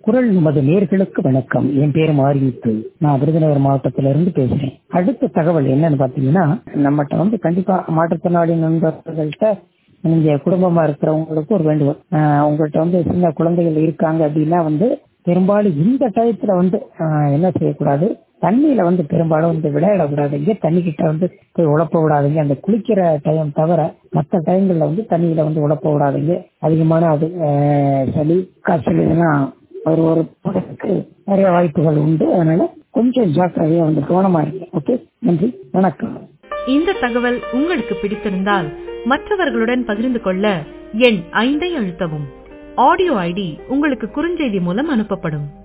குரல் நமது நேர்களுக்கு வணக்கம் என் பேர் மாரிமுத்து நான் விருதுநகர் மாவட்டத்திலிருந்து பேசுறேன் அடுத்த தகவல் என்னன்னு பாத்தீங்கன்னா நம்மகிட்ட வந்து கண்டிப்பா மாற்றுத்திறனாளி நண்பர்கள்ட்ட நீங்க குடும்பமா இருக்கிறவங்களுக்கு ஒரு வேண்டுகோள் ஆஹ் உங்கள்ட்ட வந்து சின்ன குழந்தைகள் இருக்காங்க அப்படின்னா வந்து பெரும்பாலும் இந்த டயத்துல வந்து ஆஹ் என்ன செய்யக்கூடாது தண்ணியில வந்து பெரும்பாலும் வந்து விளையாடக்கூடாதுங்க தண்ணி கிட்ட வந்து போய் உழப்ப விடாதீங்க அந்த குளிக்கிற டைம் தவிர மற்ற டைம்கள்ல வந்து தண்ணியில வந்து உழப்ப விடாதீங்க அதிகமான அது ஆஹ் சளி காய்ச்சல் இதெல்லாம் ஒரு ஒரு போறதுக்கு நிறைய வாய்ப்புகள் உண்டு அதனால கொஞ்சம் ஜாக்கிரதையா வந்து கவனமா இருங்க ஓகே நன்றி வணக்கம் இந்த தகவல் உங்களுக்கு பிடித்திருந்தால் மற்றவர்களுடன் பகிர்ந்து கொள்ள எண் ஐந்தை அழுத்தவும் ஆடியோ ஐடி உங்களுக்கு குறுஞ்செய்தி மூலம் அனுப்பப்படும்